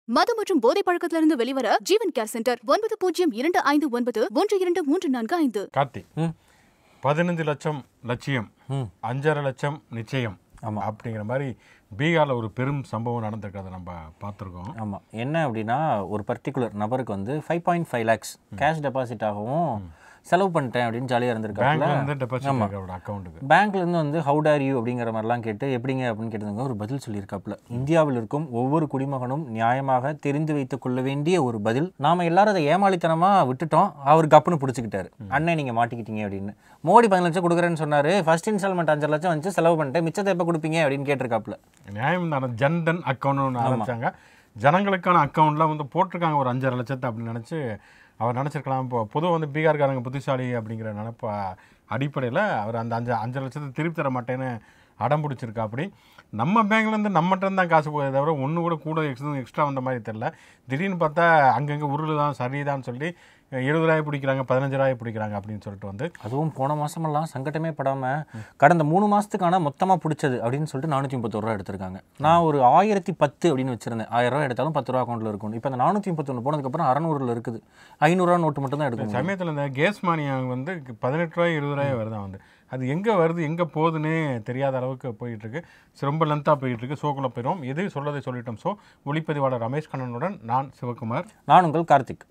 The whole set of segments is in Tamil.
மது மற்றும் போதை பழக்கத்திலிருந்து வெளிவர ஜீவன் கேர் சென்டர் ஒன்பது பூஜ்ஜியம் இரண்டு ஐந்து ஒன்பது ஒன்று இரண்டு மூன்று நான்கு ஐந்து கார்த்தி ம். பதினஞ்சு லட்சம் லட்சியம் ம். அஞ்சரை லட்சம் நிச்சயம் ஆமா. அப்படிங்கிற மாதிரி பீகார்ல ஒரு பெரும் சம்பவம் நடந்திருக்கிறத நம்ம பார்த்துருக்கோம் ஆமாம் என்ன அப்படின்னா ஒரு பர்டிகுலர் நபருக்கு வந்து five point five lakhs cash deposit ஆகவும் செலவு பண்ணிட்டேன் அப்படின்னு ஜாலியாக இருந்திருக்காங்க பேங்க்ல இருந்து டெபாசிட் அவரோட அக்கௌண்ட்டுக்கு பேங்க்ல இருந்து வந்து ஹவு டேர் யூ அப்படிங்கிற மாதிரிலாம் கேட்டு எப்படிங்க அப்படின்னு கேட்டதுங்க ஒரு பதில் சொல்லியிருக்காப்புல இந்தியாவில் இருக்கும் ஒவ்வொரு குடிமகனும் நியாயமாக தெரிந்து வைத்துக் கொள்ள வேண்டிய ஒரு பதில் நாம எல்லாரும் அதை ஏமாளித்தனமா விட்டுட்டோம் அவர் கப்புன்னு பிடிச்சிக்கிட்டாரு அண்ணன் நீங்க மாட்டிக்கிட்டீங்க அப்படின்னு மோடி பதினஞ்சு லட்சம் கொடுக்குறேன்னு சொன்னாரு ஃபர்ஸ்ட் இன்ஸ்டால்மெண்ட் அஞ்சு லட்சம் வந்து செலவு பண்ணிட்டேன் மிச்சத்தை எப்போ கொடுப்பீங்க அப்படின்னு கேட்டிருக்காப்புல நியாயம் தானே ஜன்தன் அக்கௌண்ட் ஒன்று ஆரம்பிச்சாங்க ஜனங்களுக்கான அக்கௌண்ட்ல வந்து போட்டிருக்காங்க ஒரு அஞ்சரை லட்சத்தை அப்படின்னு நினச்சி அவர் நினச்சிருக்கலாம் இப்போ பொதுவாக வந்து பீகார்காரங்க புத்திசாலி அப்படிங்கிற நினப்ப அடிப்படையில் அவர் அந்த அஞ்சு அஞ்சரை லட்சத்தை திருப்பி தர மாட்டேன்னு அடம் பிடிச்சிருக்கா அப்படி நம்ம பேங்க்லேருந்து நம்மகிட்ட தான் காசு போகுதே தவிர ஒன்று கூட கூட எக்ஸ்ட்ரா எக்ஸ்ட்ரா வந்த மாதிரி தெரில திடீர்னு பார்த்தா அங்கங்கே உருள் தான் சரிதான் சொல்லி இருபது ரூபாய் பிடிக்கிறாங்க பதினஞ்சு ரூபாய் பிடிக்கிறாங்க அப்படின்னு சொல்லிட்டு வந்து அதுவும் போன மாசமெல்லாம் சங்கட்டமே படாம கடந்த மூணு மாசத்துக்கான மொத்தமா பிடிச்சது அப்படின்னு சொல்லிட்டு நானூற்றி முப்பத்தொரு ரூபா எடுத்திருக்காங்க நான் ஒரு ஆயிரத்தி பத்து அப்படின்னு வச்சிருந்தேன் ஆயிரம் ரூபா எடுத்தாலும் பத்து ரூபா அக்கௌண்ட்ல இருக்கும் இப்போ அந்த நானூற்றி முப்பத்தொன்று போனதுக்கப்புறம் அறநூறுல இருக்குது ஐநூறுரூவா நோட்டு மட்டும் தான் எடுக்க முடியும் சமயத்தில் இந்த கேஸ் மானியம் வந்து பதினெட்டு ரூபாய் இருபது ரூபாய் வருதான் வந்து அது எங்கே வருது எங்கே போகுதுன்னே தெரியாத அளவுக்கு போயிட்டு இருக்கு சரி, ரொம்ப லென்த்தாக போயிட்டு இருக்கு ஷோக்குள்ள போயிடும் எது சொல்லதை சொல்லிட்டோம் ஸோ ஒளிப்பதிவாளர் ரமேஷ் கண்ணனுடன் நான் சிவகுமார் நான் உங்கள் கார்த்திக்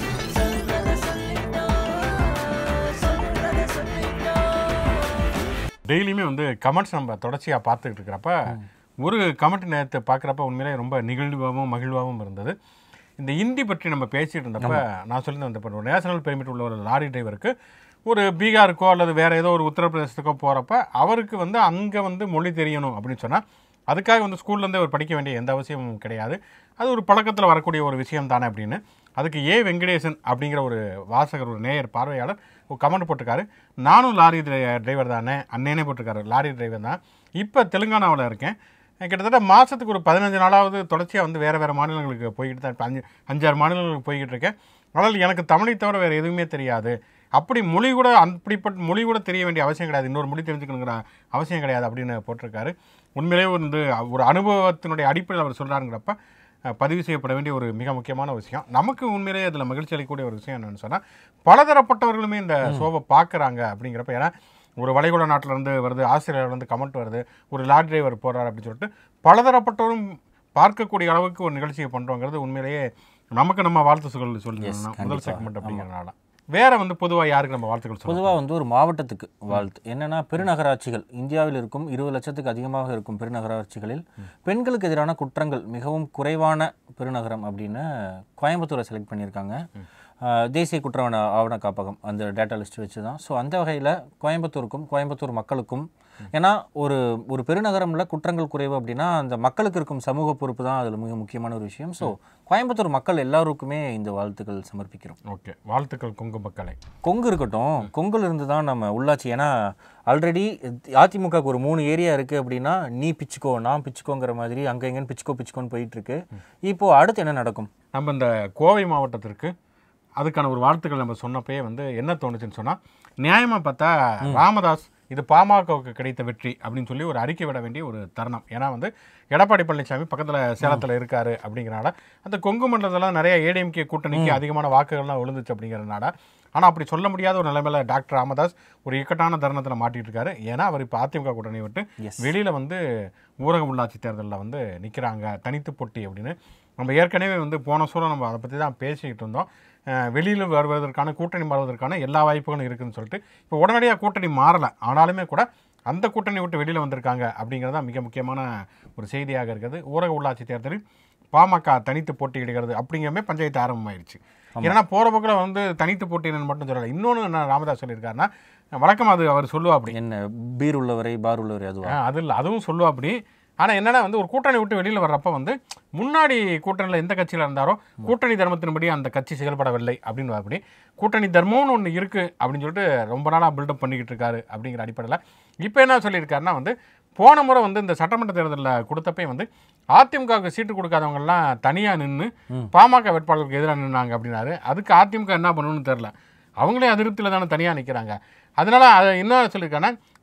டெய்லியுமே வந்து கமெண்ட்ஸ் நம்ம தொடர்ச்சியாக பார்த்துக்கிட்டு இருக்கிறப்ப ஒரு கமெண்ட் நேரத்தை பார்க்குறப்ப உண்மையிலே ரொம்ப நிகழ்வாகவும் மகிழ்வாகவும் இருந்தது இந்த இந்தி பற்றி நம்ம பேசிட்டு இருந்தப்ப நான் சொல்லியிருந்தேன் இந்த ஒரு நேஷனல் பெர்மிட் உள்ள ஒரு லாரி டிரைவருக்கு ஒரு பீகாருக்கோ அல்லது வேற ஏதோ ஒரு உத்தரப்பிரதேசத்துக்கோ போகிறப்ப அவருக்கு வந்து அங்கே வந்து மொழி தெரியணும் அப்படின்னு சொன்னால் அதுக்காக வந்து ஸ்கூல்லேருந்தே அவர் படிக்க வேண்டிய எந்த அவசியமும் கிடையாது அது ஒரு பழக்கத்தில் வரக்கூடிய ஒரு விஷயம் தானே அப்படின்னு அதுக்கு ஏ வெங்கடேசன் அப்படிங்கிற ஒரு வாசகர் ஒரு நேயர் பார்வையாளர் ஒரு கமெண்ட் போட்டிருக்காரு நானும் லாரி டிரைவர் தானே அண்ணனே போட்டிருக்காரு லாரி டிரைவர் தான் இப்போ தெலுங்கானாவில் இருக்கேன் கிட்டத்தட்ட மாதத்துக்கு ஒரு பதினஞ்சு நாளாவது தொடர்ச்சியாக வந்து வேறு வேறு மாநிலங்களுக்கு போய்கிட்டு தான் இப்போ அஞ்சு அஞ்சாறு மாநிலங்களுக்கு போய்கிட்டு இருக்கேன் ஆனால் எனக்கு தமிழை தவிர வேறு எதுவுமே தெரியாது அப்படி மொழி கூட அப்படிப்பட்ட மொழி கூட தெரிய வேண்டிய அவசியம் கிடையாது இன்னொரு மொழி தெரிஞ்சுக்கணுங்கிற அவசியம் கிடையாது அப்படின்னு போட்டிருக்காரு உண்மையிலேயே வந்து ஒரு அனுபவத்தினுடைய அடிப்படையில் அவர் சொல்கிறாருங்கிறப்ப அஹ், பதிவு செய்யப்பட வேண்டிய ஒரு மிக முக்கியமான விஷயம் நமக்கு உண்மையிலேயே அதில் மகிழ்ச்சி அளிக்கக்கூடிய ஒரு விஷயம் என்னன்னு சொன்னால் பலதரப்பட்டவர்களுமே இந்த ஷோவை பார்க்குறாங்க அப்படிங்கிறப்ப ஏன்னா ஒரு வளைகுடா நாட்டுல இருந்து வருது ஆஸ்திரேலியாவிலேருந்து கமெண்ட் வருது ஒரு லாரி டிரைவர் போகிறார் அப்படின்னு சொல்லிட்டு பலதரப்பட்டவரும் பார்க்கக்கூடிய அளவுக்கு ஒரு நிகழ்ச்சியை பண்ணுறோங்கிறது உண்மையிலேயே நமக்கு நம்ம வாழ்த்து சொல் சொல்லி முதல் கண்டிப்பா. செக்மெண்ட் அப்படிங்கிறனால வேற வந்து பொதுவாக யாருக்கு நம்ம வாழ்த்துக்கள் சொல்லலாம் பொதுவாக வந்து ஒரு மாவட்டத்துக்கு வாழ்த்து என்னன்னா பெருநகராட்சிகள் இந்தியாவில் இருக்கும் இருபது லட்சத்துக்கு அதிகமாக இருக்கும் பெருநகராட்சிகளில் பெண்களுக்கு எதிரான குற்றங்கள் மிகவும் குறைவான பெருநகரம் அப்படின்னு கோயம்புத்தூரை செலக்ட் பண்ணியிருக்காங்க ஆஹ் தேசிய குற்றவன ஆவண காப்பகம் அந்த டேட்டா லிஸ்ட் வச்சு தான் ஸோ அந்த வகையில் கோயம்புத்தூருக்கும் கோயம்புத்தூர் மக்களுக்கும் ஏன்னா ஒரு ஒரு பெருநகரம்ல குற்றங்கள் குறைவு அப்படின்னா அந்த மக்களுக்கு இருக்கும் சமூக பொறுப்பு தான் அதில் மிக முக்கியமான ஒரு விஷயம் ஸோ கோயம்புத்தூர் மக்கள் எல்லாருக்குமே இந்த வாழ்த்துக்கள் சமர்ப்பிக்கிறோம் ஓகே வாழ்த்துக்கள் கொங்கு மக்களை கொங்கு இருக்கட்டும் கொங்குல இருந்து தான் நம்ம உள்ளாட்சி ஏன்னா ஆல்ரெடி அதிமுகவுக்கு ஒரு மூணு ஏரியா இருக்கு அப்படின்னா நீ பிச்சுக்கோ நான் பிச்சுக்கோங்கிற மாதிரி அங்க எங்கன்னு பிச்சுக்கோ பிச்சுக்கோன்னு போயிட்டு இருக்கு இப்போ அடுத்து என்ன நடக்கும் நம்ம இந்த கோவை மாவட்டத்திற்கு அதுக்கான ஒரு வாழ்த்துக்கள் நம்ம சொன்னப்பயே வந்து என்ன தோணுச்சுன்னு சொன்னால் நியாயமாக பார்த்தா ராமதாஸ் இது பாமகவுக்கு கிடைத்த வெற்றி அப்படின்னு சொல்லி ஒரு அறிக்கை விட வேண்டிய ஒரு தருணம் ஏன்னா வந்து எடப்பாடி பழனிசாமி பக்கத்தில் சேலத்தில் இருக்காரு அப்படிங்கிறனால அந்த கொங்கு மண்டலத்தில் நிறைய ஏடிஎம்கே கூட்டணிக்கு அதிகமான வாக்குகள்லாம் விழுந்துச்சு அப்படிங்கிறனால ஆனால் அப்படி சொல்ல முடியாத ஒரு நிலைமையில டாக்டர் ராமதாஸ் ஒரு இக்கட்டான தருணத்தில் மாட்டிட்டு இருக்காரு ஏன்னா அவர் இப்போ அதிமுக கூட்டணி விட்டு Yes. வெளியில் வந்து ஊரக உள்ளாட்சி தேர்தலில் வந்து நிற்கிறாங்க தனித்து போட்டி அப்படின்னு நம்ம ஏற்கனவே வந்து போன சூழல் நம்ம அதை பற்றி தான் பேசிக்கிட்டு இருந்தோம் வெளியில் வருவதற்கான கூட்டணி மாறுவதற்கான எல்லா வாய்ப்புகளும் இருக்குதுன்னு சொல்லிட்டு இப்போ உடனடியாக கூட்டணி மாறலை ஆனாலுமே கூட அந்த கூட்டணி விட்டு வெளியில் வந்திருக்காங்க அப்படிங்கிறது தான் மிக முக்கியமான ஒரு செய்தியாக இருக்குது ஊரக உள்ளாட்சி தேர்தலில் பாமக தனித்து போட்டியிடுகிறது அப்படிங்கிறமே பஞ்சாயத்து ஆரம்பமாயிருச்சு ஏன்னா போகிற போக்கில் வந்து தனித்து போட்டியிடன்னு மட்டும் சொல்லலை இன்னொன்று என்ன ராமதாஸ் சொல்லியிருக்காருன்னா வழக்கம் அது அவர் சொல்லுவா அப்படி என்ன பீர் உள்ளவரை பார் உள்ளவரை அதுவா ஆ, அது இல்லை அதுவும் சொல்லுவா அப்படி ஆனால் என்னன்னா வந்து ஒரு கூட்டணி விட்டு வெளியில் வர்றப்ப வந்து முன்னாடி கூட்டணியில் எந்த கட்சியில் இருந்தாரோ கூட்டணி தர்மத்தின்படி அந்த கட்சி செயல்படவில்லை அப்படின்னு அப்படி கூட்டணி தர்மம்னு ஒன்று இருக்குது அப்படின்னு சொல்லிட்டு ரொம்ப நாளாக பில்டப் பண்ணிக்கிட்டு இருக்காரு அப்படிங்கிற அடிப்படையில் இப்போ என்ன சொல்லியிருக்காருன்னா வந்து போன முறை வந்து இந்த சட்டமன்ற தேர்தலில் கொடுத்தப்பே வந்து அதிமுகவுக்கு சீட்டு கொடுக்காதவங்கெல்லாம் தனியாக நின்று பாமக வேட்பாளருக்கு எதிராக நின்னாங்க அப்படின்னாரு அதுக்கு அதிமுக என்ன பண்ணணும்னு தெரில அவங்களே அதிருப்தியில் தானே தனியாக நிற்கிறாங்க அதனால அதை என்ன சொல்லியிருக்காங்கன்னா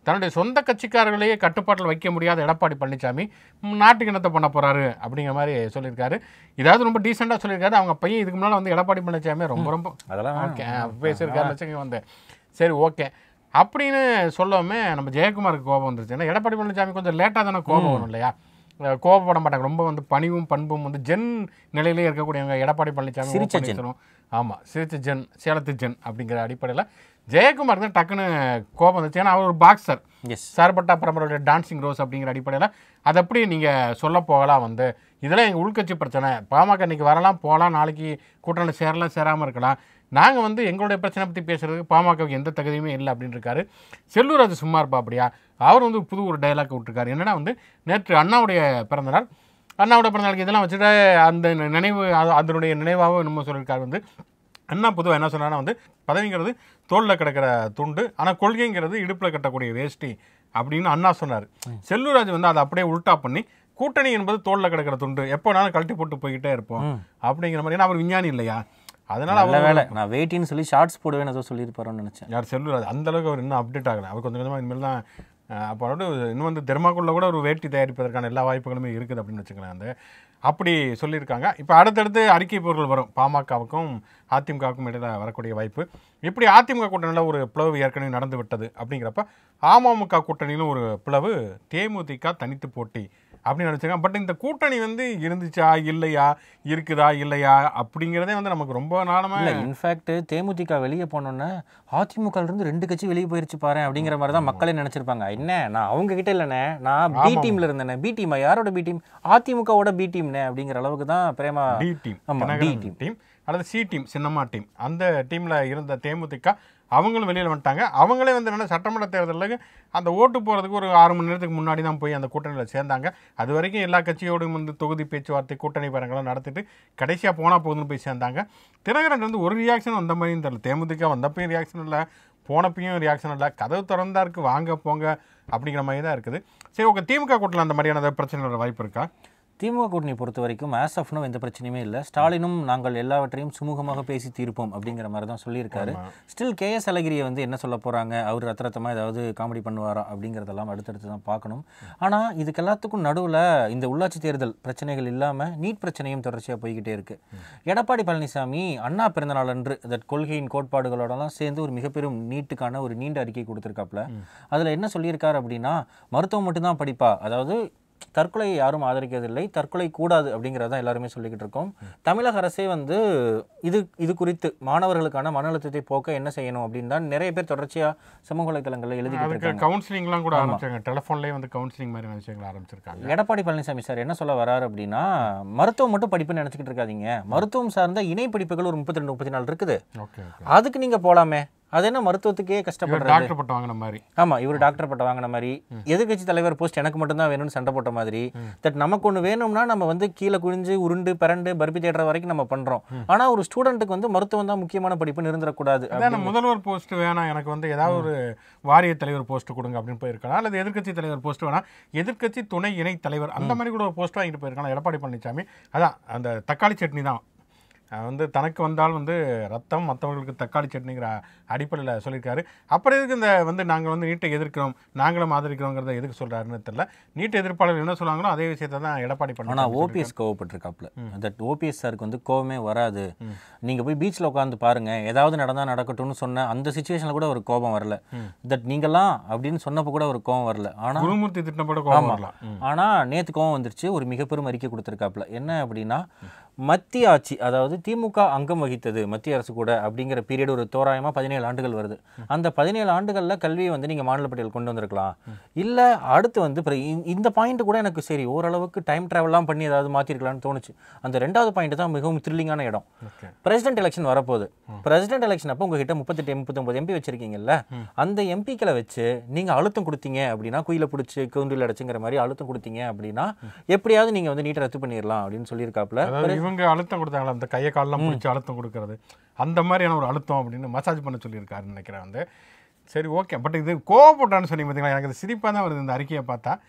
தன்னுடைய சொந்த கட்சிக்காரர்களையே கட்டுப்பாட்டில் வைக்க முடியாத எடப்பாடி பழனிசாமி ம், நாட்டுக்கு என்னத்தை பண்ண போறாரு அப்படிங்கிற மாதிரி சொல்லியிருக்காரு இதாவது ரொம்ப டீசெண்டாக சொல்லியிருக்காரு அவங்க பையன் இதுக்கு முன்னால் வந்து எடப்பாடி பழனிசாமி ரொம்ப ரொம்ப அதெல்லாம் ஓகே பேசியிருக்காரு வச்சுங்க வந்து சரி ஓகே அப்படின்னு சொல்லவுமே நம்ம ஜெயக்குமாருக்கு கோபம் வந்துருச்சு ஏன்னா எடப்பாடி பழனிசாமி கொஞ்சம் லேட்டாக தானே கோபம் வரும் இல்லையா அஹ் கோபப்பட மாட்டாங்க ரொம்ப வந்து பணிவும் பண்பும் வந்து ஜென் நிலையிலே இருக்கக்கூடியவங்க எடப்பாடி பழனிசாமி சிரிச்ச ஓ. ஜென். பன்னீர்செல்வம். ஆமா சிரிச்ச ஜென் சேலத்து ஜென் அப்படிங்கிற அடிப்படையில் ஜெயக்குமார் தான் டக்குன்னு கோபம் வந்துச்சு ஏன்னா அவர் ஒரு பாக்ஸர் எஸ் சார்பட்டா பரம்பரையோட டான்சிங் ரோஸ் அப்படிங்கிற அடிப்படையில் அதை எப்படி நீங்கள் சொல்ல போகலாம் வந்து இதெல்லாம் எங்கள் உள்கட்சி பிரச்சனை பாமக இன்னைக்கு வரலாம் போகலாம் நாளைக்கு கூட்டணியில் சேரலாம் சேராமல் இருக்கலாம் நாங்கள் வந்து எங்களுடைய பிரச்சனை பற்றி பேசுறதுக்கு பாமகவுக்கு எந்த தகுதியுமே இல்லை அப்படின்னு இருக்காரு செல்லூராஜ் சும்மா இருப்பா அப்படியா அவர் வந்து புது ஒரு டைலாக் விட்டுருக்காரு என்னன்னா வந்து நேற்று அண்ணாவுடைய பிறந்தநாள் அண்ணாவோட பிறந்தநாளுக்கு இதெல்லாம் வச்சுட்டு அந்த நினைவு அது- அதனுடைய நினைவாகவும் என்னமோ சொல்லியிருக்காரு வந்து அண்ணா பொதுவாக என்ன சொன்னான்னா வந்து பதவிங்கிறது தோளில் கிடக்கிற துண்டு ஆனால் கொள்கைங்கிறது இடுப்பில் கட்டக்கூடிய வேஷ்டி அப்படின்னு அண்ணா சொன்னார் செல்லூராஜ் வந்து அதை அப்படியே உல்டா பண்ணி கூட்டணி என்பது தோளில் கிடக்கிற துண்டு எப்போ வேணாலும் கழட்டி போட்டு போய்கிட்டே இருப்போம் அப்படிங்கிற மாதிரி ஏன்னா அவர் விஞ்ஞானி இல்லையா அதனால நல்ல அவர் வேலை நான் வெயிட்டின்னு சொல்லி ஷார்ட்ஸ் போடுவேன் ஏதோ சொல்லியிருப்பாரோன்னு நினச்சேன் யார் செல்லூராஜ் அந்த அளவுக்கு அவர் இன்னும் அப்டேட் ஆகலை அவர் கொஞ்சம் கொஞ்சமாக இனிமேல் தான் அஹ், அப்போ வந்து இன்னும் வந்து தெர்மாக்குள்ள கூட ஒரு வேட்டி தயாரிப்பதற்கான எல்லா வாய்ப்புகளுமே இருக்குது அப்படின்னு வச்சுக்கலாம் அந்த அப்படி சொல்லியிருக்காங்க இப்போ அடுத்தடுத்து அறிக்கை பொருள் வரும் பாமகவுக்கும் அதிமுகவுக்கும் இடையில வரக்கூடிய வாய்ப்பு இப்படி அதிமுக கூட்டணியில் ஒரு பிளவு ஏற்கனவே நடந்து விட்டது அப்படிங்கிறப்ப அமமுக கூட்டணியிலும் ஒரு பிளவு தேமுதிக தனித்து போட்டி அப்படின்னு நினச்சிருக்காங்க பட் இந்த கூட்டணி வந்து இருந்துச்சா இல்லையா இருக்குதா இல்லையா அப்படிங்கிறதே வந்து நமக்கு ரொம்ப நாளமா இல்லை இன்ஃபேக்ட் தேமுதிக வெளியே போனோன்னே அதிமுக இருந்து ரெண்டு கட்சி வெளியே போயிருச்சு பாரு அப்படிங்கிற மாதிரி தான் மக்களே நினைச்சிருப்பாங்க என்ன நான் அவங்க கிட்ட இல்லைண்ணே நான் பி டீம்ல இருந்தேனே பி டீமா யாரோட பி டீம் அதிமுகவோட பி டீம்னே அப்படிங்கிற அளவுக்கு தான் பிரேமா டி டீம் ஆமா, தினகரன் D team. டீம் அல்லது சி டீம் சின்னம்மா டீம் அந்த டீமில் இருந்த தேமுதிக அவங்களும் வெளியில் வந்துட்டாங்க அவங்களே வந்து என்ன சட்டமன்ற தேர்தலுக்கு அந்த ஓட்டு போகிறதுக்கு ஒரு ஆறு மணி நேரத்துக்கு முன்னாடி தான் போய் அந்த கூட்டணியில் சேர்ந்தாங்க அது வரைக்கும் எல்லா கட்சியோடும் வந்து தொகுதி பேச்சுவார்த்தை கூட்டணி பேரங்களாம் நடத்திட்டு கடைசியாக போனால் போதுன்னு போய் சேர்ந்தாங்க தினகரன் வந்து ஒரு ரியாக்ஷன் வந்த மாதிரியும் தெரியல தேமுதிக வந்தப்பையும் ரியாக்ஷன் இல்லை போனப்பையும் ரியாக்ஷன் இல்லை கதவு திறந்தா இருக்கு வாங்க போங்க அப்படிங்கிற மாதிரி தான் இருக்குது சரி உங்கள் திமுக கூட்டணியில் அந்த மாதிரியான ஏதாவது பிரச்சனை வர வாய்ப்பு இருக்கா திமுக கூட்டணி பொறுத்த வரைக்கும் ஆஸ் ஆஃப் நோ எந்த பிரச்சனையுமே இல்லை ஸ்டாலினும் நாங்கள் எல்லாவற்றையும் சுமூகமாக பேசி தீர்ப்போம் அப்படிங்கிற மாதிரி தான் சொல்லியிருக்காரு ஸ்டில் கேஎஸ் அழகிரியை வந்து என்ன சொல்ல போகிறாங்க அவர் ரத்த ரத்தமாக ஏதாவது காமெடி பண்ணுவாரா அப்படிங்கிறதெல்லாம் அடுத்தடுத்து தான் பார்க்கணும் ஆனால் இதுக்கு எல்லாத்துக்கும் நடுவில் இந்த உள்ளாட்சி தேர்தல் பிரச்சனைகள் இல்லாமல் நீட் பிரச்சனையும் தொடர்ச்சியாக போய்கிட்டே இருக்கு எடப்பாடி பழனிசாமி அண்ணா பிறந்தநாள் அன்று தட் கொள்கையின் கோட்பாடுகளோடலாம் சேர்ந்து ஒரு மிகப்பெரும் நீட்டுக்கான ஒரு நீண்ட அறிக்கை கொடுத்துருக்காப்புல அதில் என்ன சொல்லியிருக்காரு அப்படின்னா மருத்துவம் மட்டும்தான் படிப்பா அதாவது தற்கொலையை யாரும் ஆதரிக்கிறதில்லை தற்கொலை கூடாது அப்படிங்கிறத எல்லாருமே சொல்லிக்கிட்டு இருக்கோம் தமிழக அரசே வந்து இது இது குறித்து மாணவர்களுக்கான மன அழுத்தத்தை போக்க என்ன செய்யணும் அப்படின்னு தான் நிறைய பேர் தொடர்ச்சியாக சமூக வலைத்தளங்களில் எழுதிக்கிட்டு அதுக்கு இருக்காங்க கவுன்சிலிங்லாம் கூட ஆரம்பிச்சாங்க டெலிஃபோன்லேயே வந்து கவுன்சிலிங் மாதிரி விஷயங்கள் ஆரம்பிச்சிருக்காங்க எடப்பாடி பழனிசாமி சார் என்ன சொல்ல வராரு அப்படின்னா மருத்துவம் மட்டும் படிப்புன்னு நினச்சிக்கிட்டு இருக்காதீங்க மருத்துவம் சார்ந்த இணை படிப்புகள் ஒரு முப்பத்தி ரெண்டு முப்பத்தி நாலு இருக்குது ஓகே ஓகே அதுக்கு நீங்கள் போகலாமே அது என்ன மருத்துவத்துக்கே கஷ்டப்படுறது டாக்டர் பட்டம் வாங்கின மாதிரி ஆமா இவர் டாக்டர் பட்டம் வாங்கின மாதிரி எதிர்க்கட்சி தலைவர் போஸ்ட் எனக்கு மட்டும்தான் வேணும்னு சண்டை போட்ட மாதிரி தட் நமக்கு ஒன்று வேணும்னா நம்ம வந்து கீழே குனிஞ்சு உருண்டு பரண்டு பருப்பி தேடுற வரைக்கும் நம்ம பண்றோம் ஆனா ஒரு ஸ்டூடெண்ட்டுக்கு வந்து மருத்துவம் தான் முக்கியமான படிப்புன்னு இருந்துடக்கூடாது அதான் முதல்வர் போஸ்ட் வேணாம் எனக்கு வந்து ஏதாவது ஒரு வாரிய தலைவர் போஸ்ட் கொடுங்க அப்படின்னு போயிருக்கலாம் அல்லது எதிர்க்கட்சி தலைவர் போஸ்ட் வேணாம் எதிர்க்கட்சி துணை இணை தலைவர் அந்த மாதிரி கூட ஒரு போஸ்ட் வாங்கிட்டு போயிருக்கலாம் எடப்பாடி பழனிசாமி அதான் அந்த தக்காளி சட்னி தான் அஹ் வந்து தனக்கு வந்தால் வந்து ரத்தம் மற்றவர்களுக்கு தக்காளி சட்னிங்கிற அடிப்படையில் சொல்லியிருக்காரு அப்புறம் எதுக்கு இந்த வந்து நாங்கள் வந்து நீட்டை எதிர்க்கிறோம் நாங்களும் ஆதரிக்கிறோங்கிறத எதுக்கு சொல்கிறாருன்னு தெரியல நீட் எதிர்ப்பாளர்கள் என்ன சொல்றாங்களோ அதே விஷயத்தை தான் எடப்பாடி ஆனா பழனிசாமி ஓபிஎஸ் கோவப்பட்டிருக்காப்ல தட் ஓபிஎஸ் சாருக்கு வந்து கோவமே வராது நீங்க போய் பீச்ல உட்காந்து பாருங்க ஏதாவது நடந்தா நடக்கட்டும்னு சொன்ன அந்த சுச்சுவேஷன்ல கூட ஒரு கோபம் வரல தட் நீங்களாம் அப்படின்னு சொன்னப்போ கூட ஒரு கோபம் வரல ஆனா குருமூர்த்தி திட்டம் கூட கோபம் ஆமா. வரலாம் ம். ஆனா நேத்து கோவம் வந்துருச்சு ஒரு மிகப்பெரும் அறிக்கை கொடுத்திருக்காப்ல என்ன அப்படின்னா மத்திய ஆட்சி அதாவது திமுக அங்கம் வகித்தது மத்திய அரசு கூட அப்படிங்கிற பீரியட் ஒரு தோராயமா பதினேழு ஆண்டுகள் வருது அந்த பதினேழு ஆண்டுகள்ல கல்வியை வந்து நீங்க மாநில பட்டியல் கொண்டு வந்திருக்கலாம் இல்ல அடுத்து வந்து பிற- இந்த- இந்த பாயிண்ட் கூட எனக்கு சரி ஓரளவுக்கு டைம் டிராவல்லாம் பண்ணி ஏதாவது மாத்திருக்கலாம்னு தோணுச்சு அந்த ரெண்டாவது பாயிண்ட் தான் மிகவும் த்ரில்லிங்கான இடம் ஓகே பிரசிடென்ட் எலெக்ஷன் வரப்போகுது பிரசிடென்ட் எலெக்ஷன் அப்போ உங்ககிட்ட முப்பத்தெட்டு முப்பத்தொம்பது எம்பி வச்சிருக்கீங்கல்ல அந்த எம்பிக்களை வச்சு நீங்க அழுத்தம் கொடுத்தீங்க அப்படின்னா குயில பிடிச்சி கூண்டில் அடைச்சுங்கிற மாதிரி அழுத்தம் கொடுத்தீங்க அப்படின்னா எப்படியாவது நீங்க வந்து நீட்டை ரத்து பண்ணிடலாம் அப்படின்னு சொல்லியிருக்காப்ல அதாவது இவங்க அழுத்தம் கொடுத்தாங்களா அந்த கையை காலெல்லாம் பிடிச்சி அழுத்தம் கொடுக்கறது அந்த மாதிரியான ஒரு அழுத்தம் அப்படின்னு மசாஜ் பண்ண சொல்லியிருக்காருன்னு நினைக்கிறேன் வந்து சரி ஓகே பட் இது கோவப்பட்டான்னு சொன்னீங்க பார்த்தீங்களா எனக்கு இது சிரிப்பாக தான் வருது இந்த அறிக்கையை பார்த்தா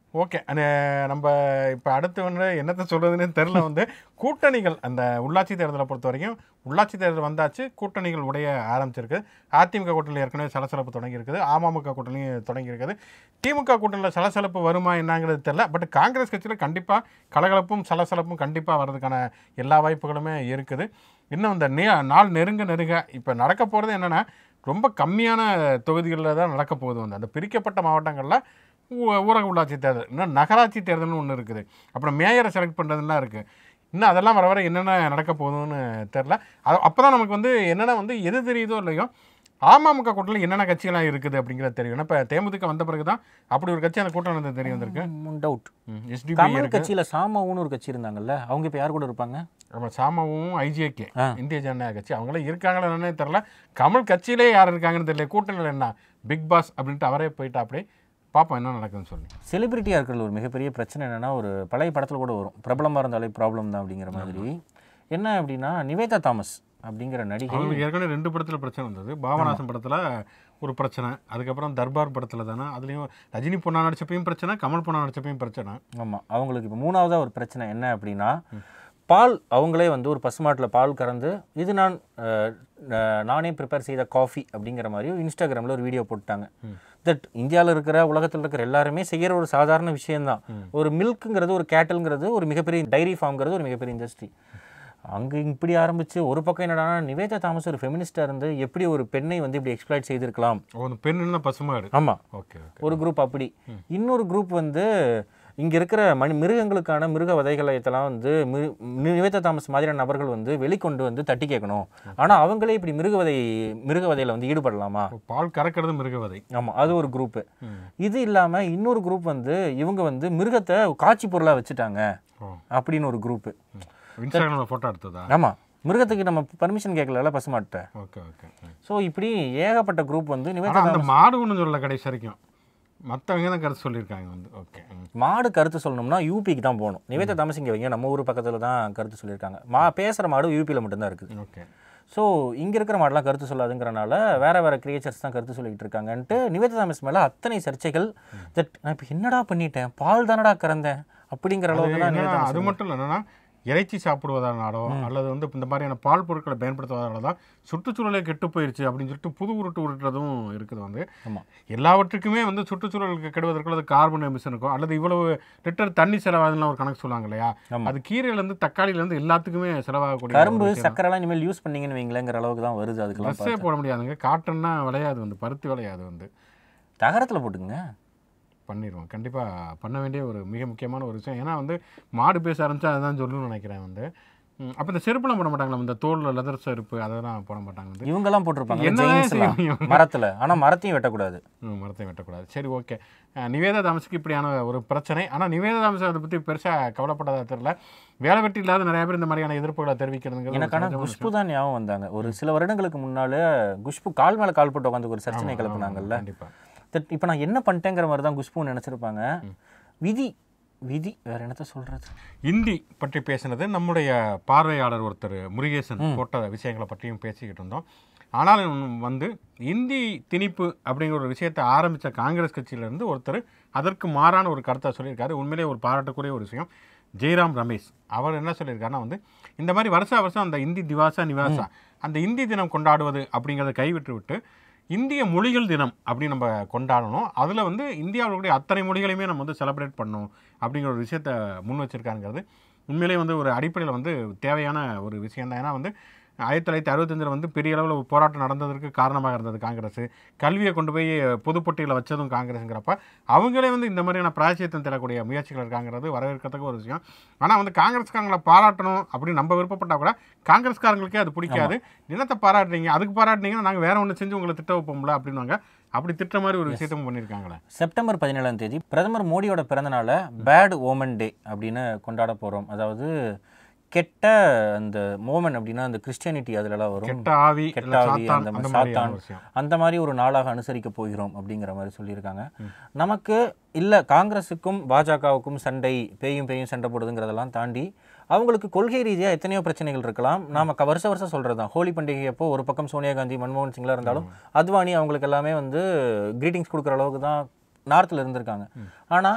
ஓகே அந்த நம்ம இப்போ அடுத்து வந்து என்னத்தை சொல்கிறதுன்னு தெரில வந்து கூட்டணிகள் அந்த உள்ளாட்சி தேர்தலை பொறுத்த வரைக்கும் உள்ளாட்சி தேர்தல் வந்தாச்சு கூட்டணிகள் உடைய ஆரம்பிச்சிருக்கு அதிமுக கூட்டணியில் ஏற்கனவே சலசலப்பு தொடங்கி இருக்குது அமமுக கூட்டணி தொடங்கி இருக்குது திமுக கூட்டணியில் சலசலப்பு வருமா என்னங்கிறது தெரில பட் காங்கிரஸ் கட்சியில் கண்டிப்பாக கலகலப்பும் சலசலப்பும் கண்டிப்பாக வர்றதுக்கான எல்லா வாய்ப்புகளுமே இருக்குது இன்னும் இந்த நே நாள் நெருங்க நெருங்க இப்போ நடக்க போகிறது என்னென்னா ரொம்ப கம்மியான தொகுதிகளில் தான் நடக்க போகுது வந்து அந்த பிரிக்கப்பட்ட மாவட்டங்களில் ஊ- ஊரக உள்ளாட்சி தேர்தல் இன்னும் நகராட்சி தேர்தல்னு ஒன்று இருக்குது அப்புறம் மேயரை செலக்ட் பண்ணுறதுலாம் இருக்குது இன்னும் அதெல்லாம் வர வர என்னென்ன நடக்க போகுதுன்னு தெரில அது அப்போ தான் நமக்கு வந்து என்னென்ன வந்து எது தெரியுதோ இல்லையோ அமமுக கூட்டணியில் என்னென்ன கட்சிகள்லாம் இருக்குது அப்படிங்கிறது தெரியும் ஏன்னா இப்போ தேமுதிக வந்த பிறகு தான் அப்படி ஒரு கட்சி அந்த கூட்டம் வந்து தெரிய வந்திருக்கு டவுட் எஸ்டிபி கமல் இருக்கு கட்சியில சாமாவுன்னு ஒரு கட்சி இருந்தாங்கல்ல அவங்க இப்போ யார் கூட இருப்பாங்க நம்ம சாமாவும் ஐஜிஏகே ஆ. இந்திய ஜனநாயக கட்சி அவங்களாம் இருக்காங்களா என்னன்னே தெரில கமல் கட்சியிலே யார் இருக்காங்கன்னு தெரியல கூட்டணியில் என்ன பிக் பாஸ் அப்படின்ட்டு அவரே போயிட்டா அப்படி பார்ப்போம் என்ன நடக்குதுன்னு சொல்லி செலிபிரிட்டியாக இருக்கிற ஒரு மிகப்பெரிய பிரச்சனை என்னன்னா ஒரு பழைய படத்தில் கூட வரும் பிரபலமாக இருந்தாலே ப்ராப்ளம் தான் அப்படிங்கிற மாதிரி என்ன அப்படின்னா நிவேதா தாமஸ் அப்படிங்கிற நடிகை அவங்களுக்கு ஏற்கனவே ரெண்டு படத்தில் பிரச்சனை வந்தது பாபநாசம் படத்தில் ஒரு பிரச்சனை அதுக்கப்புறம் தர்பார் படத்தில் தானே அதுலேயும் ரஜினி பொண்ணா நடிச்சப்பையும் பிரச்சனை கமல் பொண்ணா நடிச்சப்பையும் பிரச்சனை ஆமாம் அவங்களுக்கு இப்போ மூணாவதாக ஒரு பிரச்சனை என்ன அப்படின்னா பால் அவங்களே வந்து ஒரு பசுமாட்டில் பால் கறந்து இது நான் அஹ், அஹ், நானே ப்ரிப்பேர் செய்த காஃபி அப்படிங்கிற மாதிரி இன்ஸ்டாகிராமில் ஒரு வீடியோ போட்டாங்க தட் இந்தியாவில் இருக்கிற உலகத்தில் இருக்கிற எல்லாருமே செய்கிற ஒரு சாதாரண விஷயம்தான் ஒரு மில்க்குங்கிறது ஒரு கேட்டல்ங்கிறது ஒரு மிகப்பெரிய டைரி ஃபார்ம்ங்கிறது ஒரு மிகப்பெரிய இண்டஸ்ட்ரி அங்கே இப்படி ஆரம்பிச்சு ஒரு பக்கம் என்னடா நிவேதா தாமஸ் ஒரு ஃபெமினிஸ்டாக இருந்து எப்படி ஒரு பெண்ணை வந்து இப்படி எக்ஸ்ப்ளாய்ட் செய்திருக்கலாம் ஒரு பெண்ணுன்னா பசுமாடு ஆமாம் ஓகே ஓகே ஒரு குரூப் அப்படி இன்னொரு குரூப் வந்து இங்கே இருக்கிற மனி மிருகங்களுக்கான மிருக வதைகளை இதெல்லாம் வந்து மி- நிவேதா தாமஸ் மாதிரியான நபர்கள் வந்து வெளிக்கொண்டு வந்து தட்டி கேட்கணும் ஆனால் அவங்களே இப்படி மிருகவதை மிருகவதையில் வந்து ஈடுபடலாமா பால் கறக்கிறது மிருகவதை ஆமாம் அது ஒரு குரூப்பு இது இல்லாமல் இன்னொரு குரூப் வந்து இவங்க வந்து மிருகத்தை காட்சி பொருளாக வச்சுட்டாங்க ஓ அப்படின்னு ஒரு குரூப்பு இன்ஸ்டாகிராமில் ஃபோட்டோ எடுத்ததா ஆமாம் மிருகத்துக்கு நம்ம பர்மிஷன் கேட்கல பசுமாட்ட ஓகே ஓகே ஸோ இப்படி ஏகப்பட்ட குரூப் வந்து நிவேதா ஆனால் அந்த மாடு ஒன்றும் சொல்லல கடைசி வரைக்கும் மற்றவங்க தான் கருத்து சொல்லியிருக்காங்க வந்து ஓகே ம். மாடு கருத்து சொல்லணும்னா யூபிக்கு தான் போகணும் நிவேதா தாமஸ் இங்கே வைங்க நம்ம ஊர் பக்கத்தில் தான் கருத்து சொல்லியிருக்காங்க மா பேசுகிற மாடு யூபியில் மட்டும்தான் இருக்குது ஓகே ஸோ இங்கே இருக்கிற மாடெலாம் கருத்து சொல்லாதுங்கிறனால வேற வேற கிரியேச்சர்ஸ் தான் கருத்து சொல்லிக்கிட்டு இருக்காங்கன்ட்டு நிவேதா தாமஸ் மேலே அத்தனை சர்ச்சைகள் தட் நான் இப்போ என்னடா பண்ணிட்டேன் பால் தானடா கறந்தேன் அப்படிங்கிற அளவுக்கு தான் நிவேதா என்னன்னா, தாமஸ் அது மட்டும் இல்லை என்னன்னா இறைச்சி சாப்பிடுவதனாலோ அல்லது வந்து இந்த மாதிரியான பால் பொருட்களை பயன்படுத்துவதனால தான் சுற்றுச்சூழலே கெட்டு போயிருச்சு அப்படின்னு சொல்லிட்டு புது உருட்டு உருட்டுறதும் இருக்குது வந்து ஆமாம் எல்லாவற்றுக்குமே வந்து சுற்றுச்சூழலுக்கு கெடுவதற்கு அல்லது கார்பன் எமிஷனுக்கோ அல்லது இவ்வளவு லிட்டர் தண்ணி செலவாகுதுலாம் ஒரு கணக்கு சொல்லுவாங்க இல்லையா ஆமா. அது கீரையிலேருந்து தக்காளியிலேருந்து எல்லாத்துக்குமே செலவாகக்கூடிய கரும்பு சக்கரைலாம் இனிமேல் யூஸ் பண்ணீங்கன்னு வைங்களேங்கிற அளவுக்கு தான் வருது அதுக்கெல்லாம் ட்ரெஸ்ஸே போட முடியாதுங்க காட்டன்னா விளையாது வந்து பருத்தி விளையாது வந்து தகரத்தில் போட்டுங்க பண்ணிடுவோம் கண்டிப்பாக பண்ண வேண்டிய ஒரு மிக முக்கியமான ஒரு விஷயம் ஏன்னா வந்து மாடு பேச ஆரம்பிச்சா அதுதான் சொல்லணும்னு நினைக்கிறேன் வந்து அப்போ இந்த செருப்புலாம் போட மாட்டாங்களா இந்த தோலில் லெதர் செருப்பு அதெல்லாம் போட மாட்டாங்க வந்து இவங்கெல்லாம் போட்டிருப்பாங்க என்னதான் ஜெயின்ஸ்லாம் செய்வீங்க? மரத்தில் ஆனால் மரத்தையும் வெட்டக்கூடாது ம், மரத்தை வெட்டக்கூடாது சரி ஓகே நிவேதா தாமஸுக்கு இப்படியான ஒரு பிரச்சனை ஆனால் நிவேதா தாமஸ் அதை பற்றி பெருசாக கவலைப்படாத தெரியல வேலை வெட்டி இல்லாத நிறைய பேர் இந்த மாதிரியான எதிர்ப்புகளை தெரிவிக்கிறதுங்கிறது ஒரு எனக்கான சகஜமான குஷ்பு தான் ஞாபகம் வந்தாங்க ஒரு சில வருடங்களுக்கு முன்னால குஷ்பு கால் மேலே கால் போட்டு உட்காந்து ஒரு பிரச்சனை விஷயம். கிளப்புனாங்கல்ல கண்டிப்பாக தட் இப்போ நான் என்ன பண்ணிட்டேங்கிற மாதிரி தான் குஷ்பு நினச்சிருப்பாங்க விதி விதி வேற என்னத்த சொல்றது இந்தி பற்றி பேசினது நம்முடைய பார்வையாளர் ஒருத்தர் முருகேசன் போட்ட விஷயங்களை பற்றியும் பேசிக்கிட்டு இருந்தோம் ஆனாலும் வந்து இந்தி திணிப்பு அப்படிங்கிற ஒரு விஷயத்தை ஆரம்பித்த காங்கிரஸ் கட்சியிலேருந்து ஒருத்தர் அதற்கு மாறான ஒரு கருத்தை சொல்லியிருக்காரு உண்மையிலேயே ஒரு பாராட்டக்கூடிய ஒரு விஷயம் ஜெயராம் ரமேஷ் அவர் என்ன சொல்லியிருக்காருன்னா வந்து இந்த மாதிரி வருஷா வருஷம் அந்த இந்தி திவாசா நிவாசா அந்த இந்தி தினம் கொண்டாடுவது அப்படிங்கிறத கைவிட்டு விட்டு இந்திய மொழிகள் தினம் அப்படின்னு நம்ம கொண்டாடணும் அதில் வந்து இந்தியாவில் கூடிய அத்தனை மொழிகளையுமே நம்ம வந்து செலிப்ரேட் பண்ணணும் அப்படிங்கிற ஒரு விஷயத்தை முன் வச்சிருக்காங்கிறது உண்மையிலேயே வந்து ஒரு அடிப்படையில் வந்து தேவையான ஒரு விஷயம் தான் ஏன்னா வந்து ஆயிரத்தி தொள்ளாயிரத்தி அறுபத்தஞ்சில் வந்து பெரிய அளவில் ஒரு போராட்டம் நடந்ததற்கு காரணமாக இருந்தது காங்கிரஸ் கல்வியை கொண்டு போய் பொதுப்பட்டியலில் வச்சதும் காங்கிரஸுங்கிறப்ப அவங்களே வந்து இந்த மாதிரியான பிராயச்சியத்தம் தரக்கூடிய முயற்சிகள் இருக்காங்கிறது வரவேற்கத்தக்க ஒரு விஷயம் ஆனால் வந்து காங்கிரஸ்காரங்களை பாராட்டணும் அப்படின்னு நம்ம விருப்பப்பட்டா கூட காங்கிரஸ்காரங்களுக்கே அது பிடிக்காது நிலத்தை பாராட்டுறீங்க அதுக்கு பாராட்டுனீங்கன்னா நாங்கள் வேற ஒன்று செஞ்சு உங்களை திட்ட வைப்போம்ல அப்படின்னுவாங்க அப்படி திட்டுற மாதிரி ஒரு விஷயத்தையும் பண்ணியிருக்காங்களே செப்டம்பர் பதினேழாம் தேதி பிரதமர் மோடியோட பிறந்தநாளை பேட் ஓமன் டே அப்படின்னு கொண்டாட போகிறோம் அதாவது கெட்ட அந்த மோமன் அப்படின்னா அந்த கிறிஸ்டியானிட்டி அதுலலாம் வரும் கெட்ட ஆவி கெட்ட இல்ல ஆவி, சாத்தான் அந்த அந்த மாதிரி மாதிரியான சாத்தான். ஒரு விஷயம் அந்த மாதிரி ஒரு நாளாக அனுசரிக்க போகிறோம் அப்படிங்கிற மாதிரி சொல்லியிருக்காங்க நமக்கு இல்லை காங்கிரஸுக்கும் பாஜகவுக்கும் சண்டை பேயும் பேயும் சண்டை போடுதுங்கிறதெல்லாம் தாண்டி அவங்களுக்கு கொள்கை ரீதியாக எத்தனையோ பிரச்சனைகள் இருக்கலாம் நாம க- வருஷ வருஷம் சொல்கிறது தான் ஹோலி பண்டிகை அப்போ ஒரு பக்கம் சோனியா காந்தி மன்மோகன் சிங்லாம் இருந்தாலும் அத்வானி அவங்களுக்கு எல்லாமே வந்து கிரீட்டிங்ஸ் கொடுக்குற அளவுக்கு தான் நார்த்தில் இருந்திருக்காங்க ஆனால்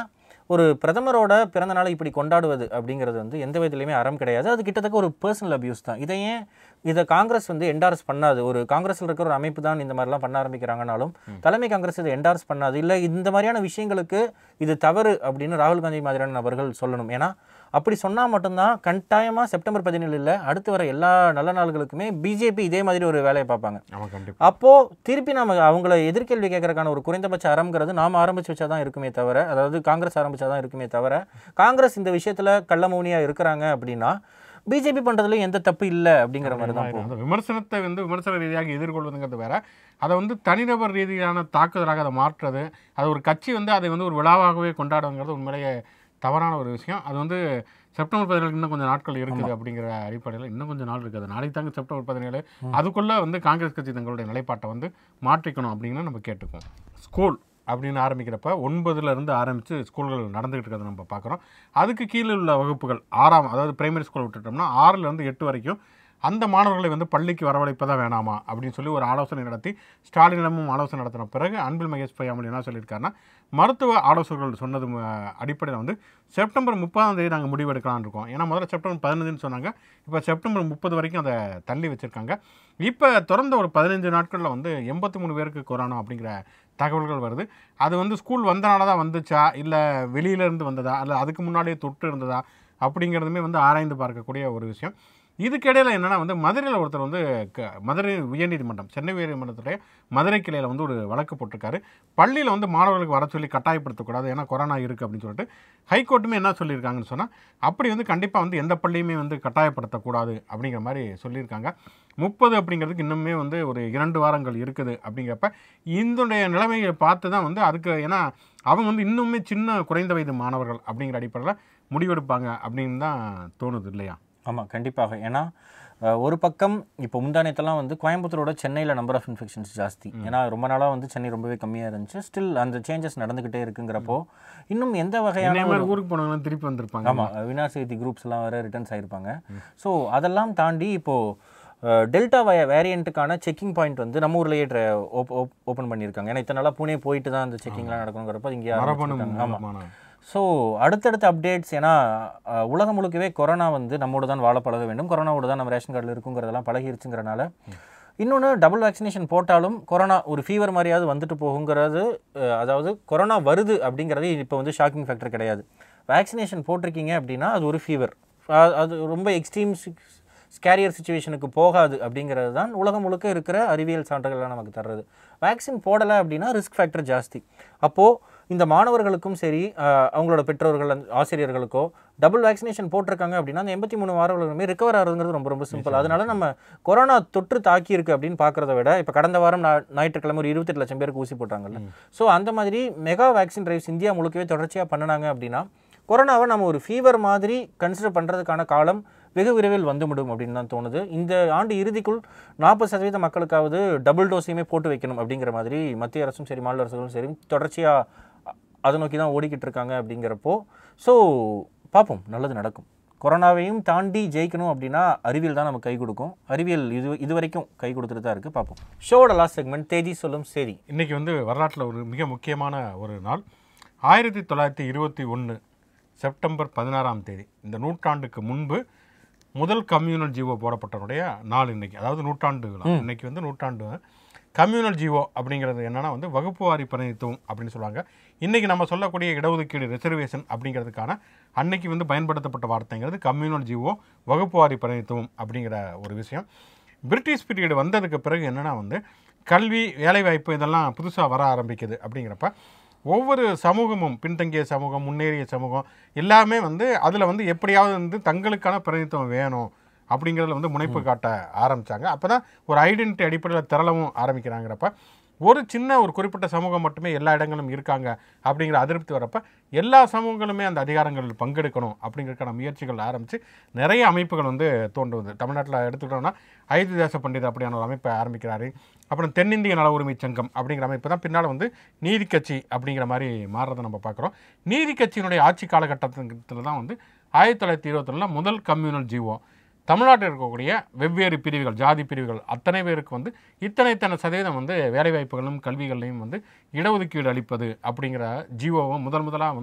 ஒரு பிரதமரோட பிறந்த நாளை இப்படி கொண்டாடுவது அப்படிங்கிறது வந்து எந்த விதத்துலையுமே அறம் கிடையாது அது கிட்டத்தட்ட ஒரு பர்சனல் அபியூஸ் தான் இதை ஏன் இதை காங்கிரஸ் வந்து என்டார்ஸ் பண்ணாது ஒரு காங்கிரஸில் இருக்கிற ஒரு அமைப்பு தான் இந்த மாதிரிலாம் பண்ண ஆரம்பிக்கிறாங்கனாலும் தலைமை காங்கிரஸ் இதை என்டார்ஸ் பண்ணாது இல்லை இந்த மாதிரியான விஷயங்களுக்கு இது தவறு அப்படின்னு ராகுல் காந்தி மாதிரியான நபர்கள் சொல்லணும் ஏன்னா அப்படி சொன்னால் மட்டும்தான் கட்டாயமாக செப்டம்பர் பதினேழில் அடுத்து வர எல்லா நல்ல நாள்களுக்குமே பிஜேபி இதே மாதிரி ஒரு வேலையை பார்ப்பாங்க ஆமாம் கண்டிப்பாக அப்போ திருப்பி நாம அவங்கள எதிர்கேள்வி கேட்கறதுக்கான ஒரு குறைந்தபட்ச அறம்ங்கிறது நாம ஆரம்பிச்சு வச்சா தான் இருக்குமே தவிர அதாவது காங்கிரஸ் ஆரம்பிச்சா தான் இருக்குமே தவிர காங்கிரஸ் இந்த விஷயத்துல கள்ளமௌனியா இருக்கிறாங்க அப்படின்னா பிஜேபி பண்றதுல எந்த தப்பு இல்லை அப்படிங்கிற மாதிரி தான் போகும் அந்த விமர்சனத்தை வந்து விமர்சன ரீதியாக எதிர்கொள்வதுங்கிறது வேற அதை வந்து தனிநபர் ரீதியான தாக்குதலாக அதை மாற்றுறது அது ஒரு கட்சி வந்து அதை வந்து ஒரு விழாவாகவே கொண்டாடுங்கிறது உண்மையிலேயே தவறான ஒரு விஷயம் அது வந்து செப்டம்பர் பதினேழு இன்னும் கொஞ்சம் நாட்கள் இருக்குது அப்படிங்கிற அடிப்படையில் இன்னும் கொஞ்சம் நாள் இருக்குது நாளைக்கு தாங்க செப்டம்பர் பதினேழு அதுக்குள்ளே வந்து காங்கிரஸ் கட்சி தங்களுடைய நிலைப்பாட்டை வந்து மாற்றிக்கணும் அப்படின்னு நம்ம கேட்டுக்குவோம் ஸ்கூல் அப்படின்னு ஆரம்பிக்கிறப்ப ஒன்பதுல இருந்து ஆரம்பித்து ஸ்கூல்கள் நடந்துகிட்டு இருக்கிறத நம்ம பார்க்குறோம் அதுக்கு கீழே உள்ள வகுப்புகள் ஆறாம் அதாவது பிரைமரி ஸ்கூல் விட்டுட்டோம்னா ஆறுல இருந்து எட்டு வரைக்கும் அந்த மாணவர்களை வந்து பள்ளிக்கு வரவழைப்பதா வேணாமா அப்படின்னு சொல்லி ஒரு ஆலோசனை நடத்தி ஸ்டாலினிடமும் ஆலோசனை நடத்தின பிறகு அன்பில் மகேஷ் பொய்யாமல் என்ன சொல்லியிருக்காருன்னா மருத்துவ ஆலோசகர்கள் சொன்னது அடிப்படையில் வந்து செப்டம்பர் முப்பதாம் தேதி நாங்கள் முடிவெடுக்கலாம்னு இருக்கோம் ஏன்னா முதல்ல செப்டம்பர் பதினஞ்சுன்னு சொன்னாங்க இப்போ செப்டம்பர் முப்பது வரைக்கும் அதை தள்ளி வச்சுருக்காங்க இப்போ தொடர்ந்த ஒரு பதினஞ்சு நாட்களில் வந்து எண்பத்தி மூணு பேருக்கு கொரோனா அப்படிங்கிற தகவல்கள் வருது அது வந்து ஸ்கூல் வந்தனால தான் வந்துச்சா இல்லை வெளியிலேருந்து வந்ததா இல்லை அதுக்கு முன்னாடியே தொற்று இருந்ததா அப்படிங்கிறதுமே வந்து ஆராய்ந்து பார்க்கக்கூடிய ஒரு விஷயம் இதுக்கிடையில் என்னன்னா வந்து மதுரையில் ஒருத்தர் வந்து க மதுரை உயர்நீதிமன்றம் சென்னை உயர்நீதிமன்றத்துடைய மதுரை கிளையில் வந்து ஒரு வழக்கு போட்டிருக்காரு பள்ளியில் வந்து மாணவர்களுக்கு வர சொல்லி கட்டாயப்படுத்தக்கூடாது ஏன்னா கொரோனா இருக்குது அப்படின்னு சொல்லிட்டு ஹைகோர்ட்டுமே என்ன சொல்லியிருக்காங்கன்னு சொன்னால் அப்படி வந்து கண்டிப்பாக வந்து எந்த பள்ளியுமே வந்து கட்டாயப்படுத்தக்கூடாது அப்படிங்கிற மாதிரி சொல்லியிருக்காங்க முப்பது அப்படிங்கிறதுக்கு இன்னுமே வந்து ஒரு இரண்டு வாரங்கள் இருக்குது அப்படிங்கிறப்ப இதனுடைய நிலைமையை பார்த்து தான் வந்து அதுக்கு ஏன்னா அவங்க வந்து இன்னுமே சின்ன குறைந்த வயது மாணவர்கள் அப்படிங்கிற அடிப்படையில் முடிவெடுப்பாங்க அப்படின்னு தான் தோணுது இல்லையா ஆமாம் கண்டிப்பாக ஏன்னா அஹ், ஒரு பக்கம் இப்போ முந்தானத்தெல்லாம் வந்து கோயம்புத்தூரோட சென்னையில் நம்பர் ஆஃப் இன்ஃபெக்ஷன்ஸ் ஜாஸ்தி ஏன்னா ரொம்ப நாளாக வந்து சென்னை ரொம்பவே கம்மியாக இருந்துச்சு ஸ்டில் அந்த சேஞ்சஸ் நடந்துக்கிட்டே இருக்குங்கிறப்போ இன்னும் எந்த வகையான என்னைய ஒரு மாதிரி ஊருக்கு போனவங்க திருப்பி வந்திருப்பாங்க ஆமாம் வினார் செய்தி குரூப்ஸ்லாம் வேறு ரிட்டர்ன்ஸ் ஆயிருப்பாங்க ஸோ அதெல்லாம் தாண்டி இப்போது டெல்டா வய வேரியண்ட்டுக்கான செக்கிங் பாயிண்ட் வந்து நம்ம ஊர்லேயே ஓப்பன் பண்ணியிருக்காங்க ஏன்னா இத்தனை நாளாக புனே போயிட்டு தான் அந்த செக்கிங்லாம் நடக்கணுங்கிறப்ப இங்கே மரபணு ஆமாம் மூலமான ஸோ அடுத்தடுத்த அப்டேட்ஸ் ஏன்னா அஹ், உலகம் முழுக்கவே கொரோனா வந்து நம்மோடு தான் வாழ பழக வேண்டும் கொரோனாவோட தான் நம்ம ரேஷன் கார்டில் இருக்குங்கிறதெல்லாம் பழகிருச்சுங்கிறனால இன்னொன்று டபுள் வேக்சினேஷன் போட்டாலும் கொரோனா ஒரு ஃபீவர் மாதிரியாவது வந்துட்டு போகுங்கிறது அஹ், அதாவது கொரோனா வருது அப்படிங்கிறது இப்போ வந்து ஷாக்கிங் ஃபேக்டர் கிடையாது வேக்சினேஷன் போட்டிருக்கீங்க அப்படின்னா அது ஒரு ஃபீவர் அது ரொம்ப எக்ஸ்ட்ரீம் ஸ்கேரியர் சுச்சுவேஷனுக்கு போகாது அப்படிங்கிறது தான் உலகம் முழுக்க இருக்கிற அறிவியல் சான்றுகள்லாம் நமக்கு தர்றது வேக்சின் போடலை அப்படின்னா ரிஸ்க் ஃபேக்டர் ஜாஸ்தி அப்போது இந்த மாணவர்களுக்கும் சரி அஹ், அவங்களோட பெற்றோர்கள் அந்த ஆசிரியர்களுக்கோ டபுள் வேக்சினேஷன் போட்டிருக்காங்க அப்படின்னா அந்த எண்பத்தி மூணு வாரங்களுமே ரிகவர் ஆகுதுங்கிறது ரொம்ப ரொம்ப சிம்பிள் அதனால நம்ம கொரோனா தொற்று தாக்கி இருக்கு அப்படின்னு பார்க்கறத விட இப்போ கடந்த வாரம் ஞா- ஞாயிற்றுக்கிழமை ஒரு இருபத்தெட்டு லட்சம் பேருக்கு ஊசி போட்டாங்கல்ல ஸோ அந்த மாதிரி மெகா வேக்சின் டிரைவ்ஸ் இந்தியா முழுக்கவே தொடர்ச்சியாக பண்ணினாங்க அப்படின்னா கொரோனாவை நம்ம ஒரு ஃபீவர் மாதிரி கன்சிடர் பண்ணுறதுக்கான காலம் வெகு விரைவில் வந்துவிடும் அப்படின்னு தான் தோணுது இந்த ஆண்டு இறுதிக்குள் நாற்பது சதவீத மக்களுக்காவது டபுள் டோஸையுமே போட்டு வைக்கணும் அப்படிங்கிற மாதிரி மத்திய அரசும் சரி மாநில அரசுகளும் சரி தொடர்ச்சியாக அதை நோக்கி தான் ஓடிக்கிட்டு இருக்காங்க அப்படிங்கிறப்போ ஸோ பார்ப்போம் நல்லது நடக்கும் கொரோனாவையும் தாண்டி ஜெயிக்கணும் அப்படின்னா அறிவியல் தான் நமக்கு கை கொடுக்கும் அறிவியல் இது இது வரைக்கும் கை கொடுத்துட்டு தான் இருக்குது பார்ப்போம் ஷோட லாஸ்ட் செக்மெண்ட் தேதி சொல்லும் சரி இன்னைக்கு வந்து வரலாற்றில் ஒரு மிக முக்கியமான ஒரு நாள் ஆயிரத்தி தொள்ளாயிரத்தி இருபத்தி ஒன்று செப்டம்பர் பதினாறாம் தேதி இந்த நூற்றாண்டுக்கு முன்பு முதல் கம்யூனல் ஜீவோ போடப்பட்டனுடைய நாள் இன்னைக்கு அதாவது நூற்றாண்டு விழா இன்னைக்கு வந்து நூற்றாண்டு கம்யூனல் ஜீவோ அப்படிங்கிறது என்னன்னா வந்து வகுப்பு வாரி பிரதிநிதித்துவம் அப்படின்னு சொல்லுவாங்க இன்னைக்கு நம்ம சொல்லக்கூடிய இடஒதுக்கீடு ரிசர்வேஷன் அப்படிங்கிறதுக்கான அன்னைக்கு வந்து பயன்படுத்தப்பட்ட வார்த்தைங்கிறது கம்யூனல் ஜீவோ வகுப்பு வாரி பிரதிநிதித்துவம் அப்படிங்கிற ஒரு விஷயம் பிரிட்டிஷ் பீரியட் வந்ததுக்கு பிறகு என்னன்னா வந்து கல்வி வேலைவாய்ப்பு இதெல்லாம் புதுசாக வர ஆரம்பிக்குது அப்படிங்கிறப்ப ஒவ்வொரு சமூகமும் பின்தங்கிய சமூகம் முன்னேறிய சமூகம் எல்லாமே வந்து அதில் வந்து எப்படியாவது வந்து தங்களுக்கான பிரதிநிதித்துவம் வேணும் அப்படிங்கிறதுல வந்து முனைப்பு காட்ட ஆரம்பிச்சாங்க அப்போ தான் ஒரு ஐடென்டிட்டி அடிப்படையில் திரளவும் ஆரம்பிக்கிறாங்கிறப்ப ஒரு சின்ன ஒரு குறிப்பிட்ட சமூகம் மட்டுமே எல்லா இடங்களும் இருக்காங்க அப்படிங்கிற அதிருப்தி வரப்ப எல்லா சமூகங்களுமே அந்த அதிகாரங்களில் பங்கெடுக்கணும் அப்படிங்கிறதுக்கான முயற்சிகள் ஆரம்பித்து நிறைய அமைப்புகள் வந்து தோன்றுவது தமிழ்நாட்டில் எடுத்துக்கிட்டோம்னா ஐந்து தேச பண்டிதர் அப்படியான ஒரு அமைப்பை ஆரம்பிக்கிறாரு அப்புறம் தென்னிந்திய நல உரிமை சங்கம் அப்படிங்கிற அமைப்பு தான் பின்னால் வந்து நீதி கட்சி அப்படிங்கிற மாதிரி மாறுறதை நம்ம பார்க்குறோம் நீதி கட்சியினுடைய ஆட்சி காலகட்டத்தில் தான் வந்து ஆயிரத்தி தொள்ளாயிரத்தி இருபத்தொன்னில் முதல் கம்யூனல் ஜீவோ தமிழ்நாட்டில் இருக்கக்கூடிய வெவ்வேறு பிரிவுகள் ஜாதி பிரிவுகள் அத்தனை பேருக்கு வந்து இத்தனை இத்தனை சதவீதம் வந்து வேலைவாய்ப்புகளும் கல்விகளையும் வந்து இடஒதுக்கீடு அளிப்பது அப்படிங்கிற ஜீவோவை முதல் முதலாக வந்து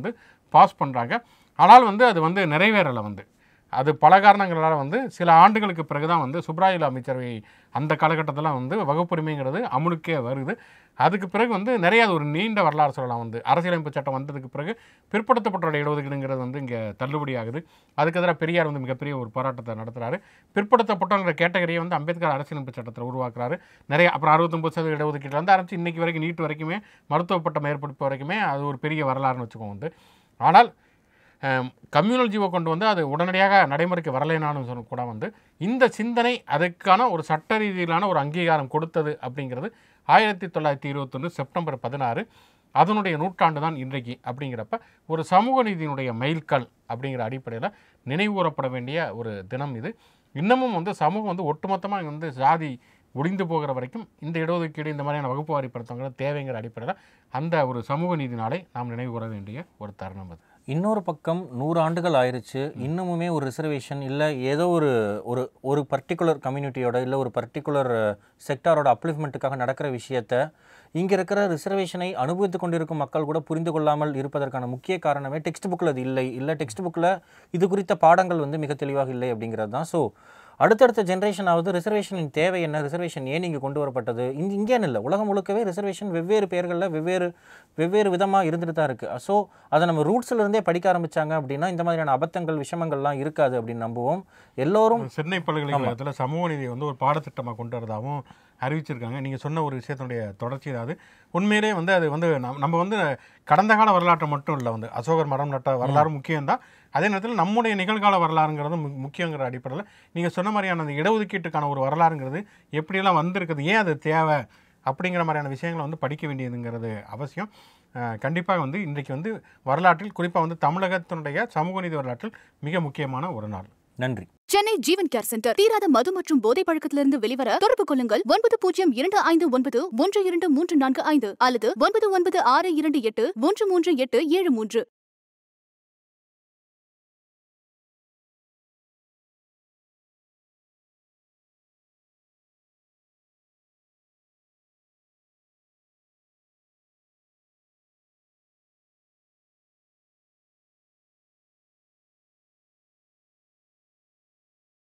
பாஸ் பண்ணுறாங்க ஆனால் வந்து அது வந்து நிறைவேறலை வந்து அது பல காரணங்களால் வந்து சில ஆண்டுகளுக்கு பிறகு தான் வந்து சுப்ராயுல அமைச்சரவை அந்த காலகட்டத்தில் வந்து வகுப்புரிமைங்கிறது அமுலுக்கே வருது அதுக்கு பிறகு வந்து நிறைய அது ஒரு நீண்ட வரலாறு சொல்லலாம் வந்து அரசியலமைப்பு சட்டம் வந்ததுக்கு பிறகு பிற்படுத்தப்பட்டோட இடஒதுக்கீடுங்கிறது வந்து இங்கே தள்ளுபடி ஆகுது அதுக்கு எதிராக பெரியார் வந்து மிகப்பெரிய ஒரு போராட்டத்தை நடத்துகிறாரு பிற்படுத்தப்பட்டவங்கிற கேட்டகரியை வந்து அம்பேத்கர் அரசியலமைப்பு சட்டத்தில் உருவாக்குறாரு நிறைய அப்புறம் அறுபத்தொம்பது சதவீத இடஒதுக்கீட்டில் வந்து ஆரம்பிச்சு இன்னைக்கு வரைக்கும் நீட் வரைக்குமே மருத்துவ பட்டம் ஏற்படுத்த வரைக்குமே அது ஒரு பெரிய வரலாறுன்னு வச்சுக்கோங்க வந்து ஆனால் கம்யூனல் ஜீவோ கொண்டு வந்து அது உடனடியாக நடைமுறைக்கு வரலைனாலும் சொல்ல கூட வந்து இந்த சிந்தனை அதுக்கான ஒரு சட்ட ரீதியிலான ஒரு அங்கீகாரம் கொடுத்தது அப்படிங்கிறது ஆயிரத்தி தொள்ளாயிரத்தி இருபத்தொன்று செப்டம்பர் பதினாறு அதனுடைய நூற்றாண்டு தான் இன்றைக்கு அப்படிங்கிறப்ப ஒரு சமூக நீதியினுடைய மைல்கல் அப்படிங்கிற அடிப்படையில் நினைவுகூரப்பட வேண்டிய ஒரு தினம் இது இன்னமும் வந்து சமூகம் வந்து ஒட்டுமொத்தமாக வந்து ஜாதி ஒடிந்து போகிற வரைக்கும் இந்த இடஒதுக்கீடு இந்த மாதிரியான வகுப்பு வாரிப்படுத்தவங்க தேவைங்கிற அடிப்படையில் அந்த ஒரு சமூக நீதி நாளை நாம் நினைவு கூற வேண்டிய ஒரு தருணம் அது இன்னொரு பக்கம் நூறு ஆண்டுகள் ஆயிருச்சு இன்னமுமே ஒரு ரிசர்வேஷன் இல்லை ஏதோ ஒரு ஒரு ஒரு பர்டிகுலர் கம்யூனிட்டியோட இல்லை ஒரு பர்டிகுலர் செக்டாரோட அப்லிஃப்மெண்ட்டுக்காக நடக்கிற விஷயத்த இங்கே இருக்கிற ரிசர்வேஷனை அனுபவித்து கொண்டிருக்கும் மக்கள் கூட புரிந்து கொள்ளாமல் இருப்பதற்கான முக்கிய காரணமே டெக்ஸ்ட் புக்கில் அது இல்லை இல்லை டெக்ஸ்ட் புக்கில் இது குறித்த பாடங்கள் வந்து மிக தெளிவாக இல்லை அப்படிங்கிறது தான் ஸோ அடுத்தடுத்த ஜென்ரேஷன் ஆகுது ரிசர்வேஷனின் தேவை என்ன ரிசர்வேஷன் ஏன் இங்கே கொண்டு வரப்பட்டது இங்கே இங்கேன்னு இல்லை உலகம் முழுக்கவே ரிசர்வேஷன் வெவ்வேறு பெயர்களில் வெவ்வேறு வெவ்வேறு விதமாக இருந்துட்டு தான் இருக்குது ஸோ அதை நம்ம ரூட்ஸ்ல இருந்தே படிக்க ஆரம்பிச்சாங்க அப்படின்னா இந்த மாதிரியான அபத்தங்கள் விஷமங்கள்லாம் இருக்காது அப்படின்னு நம்புவோம் எல்லோரும் சென்னை பல்கலைக்கழகத்தில் சமூக நீதியை வந்து ஒரு பாடத்திட்டமாக கொண்டு வரதாகவும் அறிவிச்சிருக்காங்க நீங்கள் சொன்ன ஒரு விஷயத்தினுடைய தொடர்ச்சி தான் அது உண்மையிலே வந்து அது வந்து நம்- நம்ம வந்து கடந்த கால வரலாற்றை மட்டும் இல்லை வந்து அசோகர் மரம் நட்ட வரலாறு முக்கியம்தான் அதே நேரத்தில் நம்முடைய நிகழ்கால வரலாறுங்கிறது மு- முக்கியங்கிற அடிப்படையில் நீங்கள் சொன்ன மாதிரியான அந்த இடஒதுக்கீட்டுக்கான ஒரு வரலாறுங்கிறது எப்படியெல்லாம் வந்திருக்குது ஏன் அது தேவை அப்படிங்கிற மாதிரியான விஷயங்களை வந்து படிக்க வேண்டியதுங்கிறது அவசியம் அஹ், கண்டிப்பாக வந்து இன்றைக்கு வந்து வரலாற்றில் குறிப்பாக வந்து தமிழகத்தினுடைய சமூக நீதி வரலாற்றில் மிக முக்கியமான ஒரு நாள் நன்றி சென்னை ஜீவன் கேர் சென்டர் தீராத மது மற்றும் போதை பழக்கத்திலிருந்து வெளிவர தொடர்பு கொள்ளுங்கள் ஒன்பது பூஜ்ஜியம் இரண்டு ஐந்து ஒன்பது ஒன்று இரண்டு மூன்று நான்கு ஐந்து அல்லது ஒன்பது ஒன்பது ஆறு இரண்டு எட்டு ஒன்று மூன்று எட்டு ஏழு மூன்று